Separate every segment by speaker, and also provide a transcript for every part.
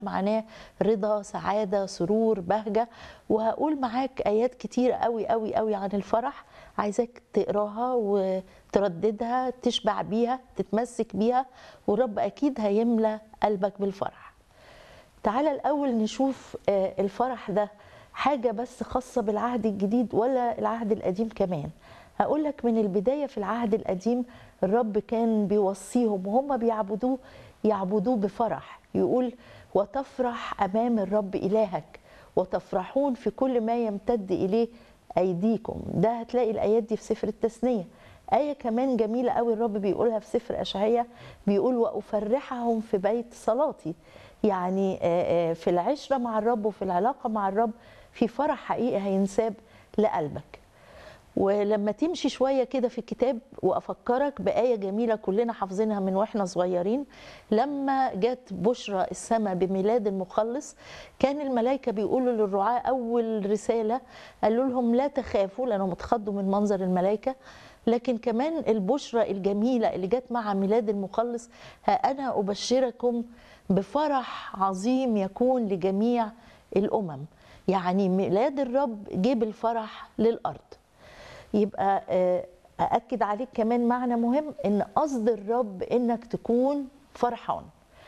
Speaker 1: معناه رضا سعادة سرور بهجة وهقول معاك آيات كتير قوي قوي قوي عن الفرح عايزاك تقراها وترددها تشبع بيها تتمسك بيها والرب أكيد هيملى قلبك بالفرح تعالى الأول نشوف آه، الفرح ده حاجة بس خاصة بالعهد الجديد ولا العهد القديم كمان هقول لك من البداية في العهد القديم الرب كان بيوصيهم وهم بيعبدوه يعبدوه بفرح يقول وتفرح أمام الرب إلهك وتفرحون في كل ما يمتد إليه أيديكم ده هتلاقي الآيات دي في سفر التثنية آية كمان جميلة قوي الرب بيقولها في سفر أشعية بيقول وأفرحهم في بيت صلاتي يعني آه، آه، في العشرة مع الرب وفي العلاقة مع الرب في فرح حقيقي هينساب لقلبك ولما تمشي شوية كده في الكتاب وأفكرك بآية جميلة كلنا حافظينها من وإحنا صغيرين لما جت بشرى السماء بميلاد المخلص كان الملائكة بيقولوا للرعاة أول رسالة قالوا لهم لا تخافوا لأنهم اتخضوا من منظر الملائكة لكن كمان البشرى الجميلة اللي جت مع ميلاد المخلص ها أنا أبشركم بفرح عظيم يكون لجميع الأمم يعني ميلاد الرب جيب الفرح للأرض يبقى آه، أأكد عليك كمان معنى مهم إن قصد الرب إنك تكون فرحان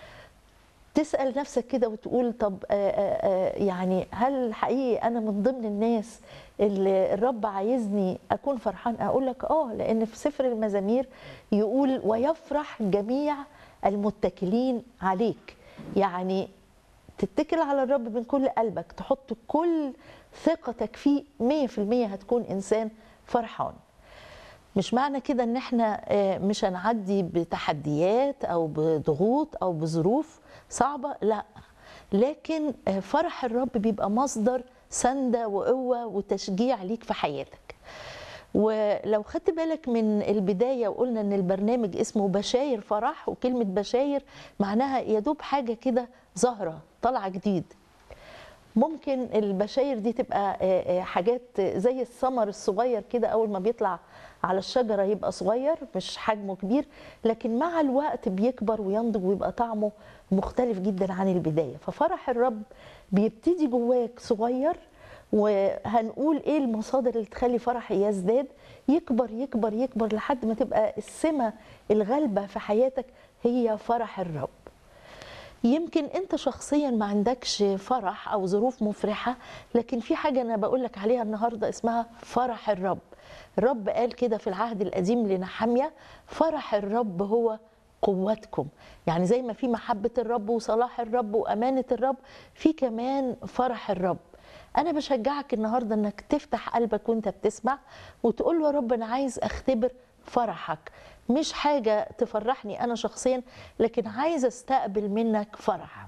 Speaker 1: تسأل نفسك كده وتقول طب آه، آه، آه، يعني هل حقيقي أنا من ضمن الناس اللي الرب عايزني أكون فرحان أقول لك آه لأن في سفر المزامير يقول ويفرح جميع المتكلين عليك يعني تتكل على الرب من كل قلبك تحط كل ثقتك فيه 100% هتكون إنسان فرحان مش معنى كده ان احنا آه، مش هنعدي بتحديات او بضغوط او بظروف صعبه لا لكن آه، فرح الرب بيبقى مصدر سنده وقوه وتشجيع ليك في حياتك ولو خدت بالك من البدايه وقلنا ان البرنامج اسمه بشاير فرح وكلمه بشاير معناها يدوب حاجه كده ظاهره طالعه جديد ممكن البشاير دي تبقى آه، آه، حاجات زي الثمر الصغير كده اول ما بيطلع على الشجره يبقى صغير مش حجمه كبير لكن مع الوقت بيكبر وينضج ويبقى طعمه مختلف جدا عن البدايه ففرح الرب بيبتدي جواك صغير وهنقول ايه المصادر اللي تخلي فرحي يزداد يكبر يكبر يكبر لحد ما تبقى السمه الغالبه في حياتك هي فرح الرب يمكن انت شخصيا ما عندكش فرح او ظروف مفرحه لكن في حاجه انا بقول لك عليها النهارده اسمها فرح الرب الرب قال كده في العهد القديم لنحمية فرح الرب هو قوتكم يعني زي ما في محبة الرب وصلاح الرب وأمانة الرب في كمان فرح الرب أنا بشجعك النهاردة أنك تفتح قلبك وأنت بتسمع وتقول له يا رب أنا عايز أختبر فرحك مش حاجة تفرحني أنا شخصيا لكن عايز أستقبل منك فرح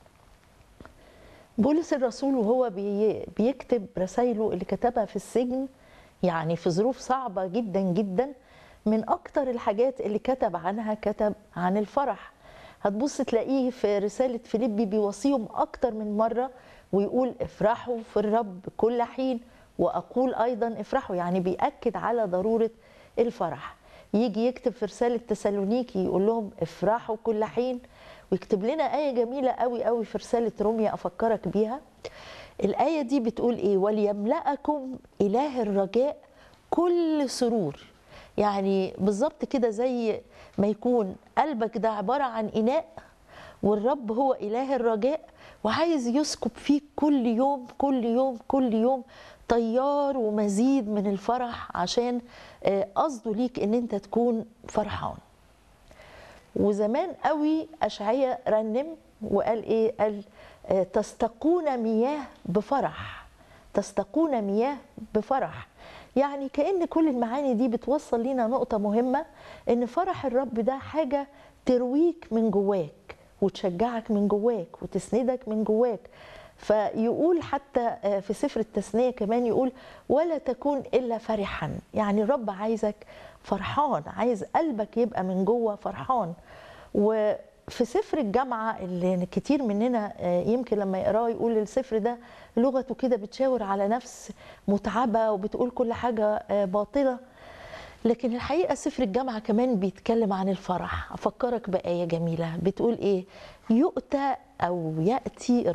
Speaker 1: بولس الرسول وهو بي- بيكتب رسائله اللي كتبها في السجن يعني في ظروف صعبة جدا جدا من أكتر الحاجات اللي كتب عنها كتب عن الفرح هتبص تلاقيه في رسالة فيليبي بيوصيهم أكتر من مرة ويقول افرحوا في الرب كل حين وأقول أيضا افرحوا يعني بيأكد على ضرورة الفرح يجي يكتب في رسالة تسالونيكي يقول لهم افرحوا كل حين ويكتب لنا آية جميلة قوي قوي في رسالة روميا أفكرك بيها الآية دي بتقول إيه وليملأكم إله الرجاء كل سرور يعني بالظبط كده زي ما يكون قلبك ده عبارة عن إناء والرب هو إله الرجاء وعايز يسكب فيك كل يوم كل يوم كل يوم طيار ومزيد من الفرح عشان آه، قصده ليك ان انت تكون فرحان وزمان قوي أشعية رنم وقال إيه قال آه، تستقون مياه بفرح تستقون مياه بفرح يعني كأن كل المعاني دي بتوصل لنا نقطة مهمة إن فرح الرب ده حاجة ترويك من جواك وتشجعك من جواك وتسندك من جواك فيقول حتى آه، في سفر التثنية كمان يقول ولا تكون إلا فرحا يعني الرب عايزك فرحان عايز قلبك يبقى من جوه فرحان وفي سفر الجامعة اللي كتير مننا آه، يمكن لما يقراه يقول السفر ده لغته كده بتشاور على نفس متعبة وبتقول كل حاجة آه، باطلة لكن الحقيقة سفر الجامعة كمان بيتكلم عن الفرح أفكرك بآية جميلة بتقول إيه يؤتى او ياتي